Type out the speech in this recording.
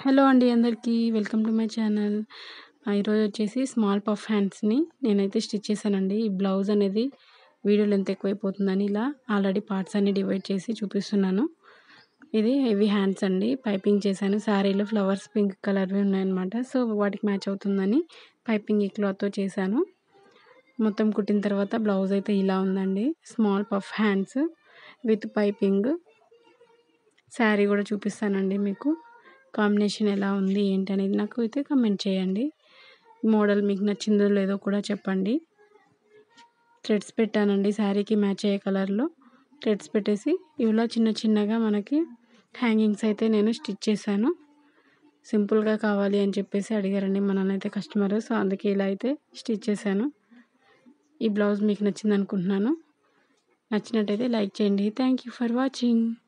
hello అండి అందరికీ welcome to my channel ఈరోజు వచ్చేసి స్మాల్ పఫ్ హ్యాండ్స్ని నేనైతే స్టిచ్ చేశానండి ఈ బ్లౌజ్ అనేది వీడియో లెంత్ ఎక్కువైపోతుందని ఇలా ఆల్రెడీ పార్ట్స్ అన్ని డివైడ్ చేసి చూపిస్తున్నాను ఇది హెవీ హ్యాండ్స్ అండి పైపింగ్ చేశాను శారీలో ఫ్లవర్స్ పింక్ కలర్వి ఉన్నాయన్నమాట సో వాటికి మ్యాచ్ అవుతుందని పైపింగ్ ఈ క్లాత్తో చేశాను మొత్తం కుట్టిన తర్వాత బ్లౌజ్ అయితే ఇలా ఉందండి small puff hands with piping sari కూడా చూపిస్తానండి మీకు కాంబినేషన్ ఎలా ఉంది ఏంటి అనేది నాకు అయితే కమెంట్ చేయండి మోడల్ మీకు నచ్చిందో లేదో కూడా చెప్పండి థ్రెడ్స్ పెట్టానండి శారీకి మ్యాచ్ అయ్యే కలర్లో థ్రెడ్స్ పెట్టేసి ఇలా చిన్న చిన్నగా మనకి హ్యాంగింగ్స్ అయితే నేను స్టిచ్ చేశాను సింపుల్గా కావాలి అని చెప్పేసి అడిగారండి మననైతే కస్టమర్ సో అందుకే ఇలా అయితే స్టిచ్ చేశాను ఈ బ్లౌజ్ మీకు నచ్చింది అనుకుంటున్నాను నచ్చినట్టయితే లైక్ చేయండి థ్యాంక్ యూ ఫర్ వాచింగ్